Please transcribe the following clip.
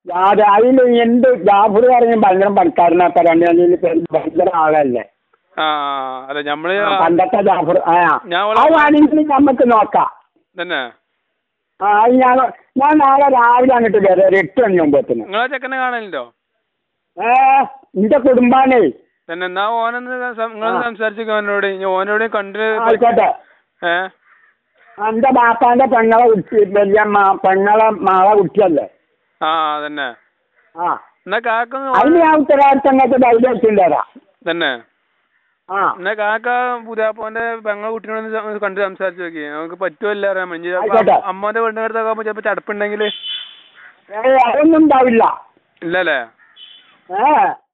അത് അതിൽ എന്ത് ജാഫർ പറഞ്ഞ ഭയങ്കര പണിക്കാരനാ പരണ്ടിയിൽ ഭയങ്കര ആളല്ലേ ആ അല്ല ഞമ്മള് ആ, പണ്ടത്തെ ജാഫർ ആ ഞാൻ ആ വേണമെങ്കിൽ നമുക്ക് നോക്കാം തന്നെ ആ അത് ഞാൻ ഞാൻ നാളെ രാവിലെ അങ്ങോട്ട് വരാം ഒരു എട്ട് മണിയാകുമ്പോഴത്തേന് നിങ്ങളെ ചെക്കനെ കാണലുണ്ടോ ഏ എന്റെ കുടുംബാണേ തന്നെ എന്നാ ഓനൊന്ന് നിങ്ങൾ സംസാരിച്ചു ഓനോട് ഇനി ഓനോട് കണ്ട് ആയിക്കോട്ടെ ഏ എന്റെ ബാപ്പാന്റെ പെങ്ങളെ കുട്ടി വലിയ മാ- പെങ്ങളെ മാളെ കുട്ടിയല്ലേ ആ തന്നെ ആ എന്നാ കാക്കൊന്ന് അതിന് ഞാൻ ഉത്തരവാദിത്തം നിങ്ങൾക്ക് ധൈര്യമായിട്ടും തരാം തന്നെ ആ എന്നാ കാക്ക പുതിയാപ്പോന്റെ പെങ്ങളെ കുട്ടീനോട് ഒന്ന് കണ്ട് സംസാരിച്ചു നോക്കി നമുക്ക് പറ്റുമല്ല അറിയാൻ ഇനി ചിലപ്പോ ആയിക്കോട്ടെ. അമ്മോന്റെ വീടിന്റെ അടുത്തൊക്കെ ചിലപ്പോ ചടപ്പുണ്ടെങ്കിൽ ഏ അതൊന്നും ഉണ്ടാവില്ല ഇല്ലല്ലേ ഏ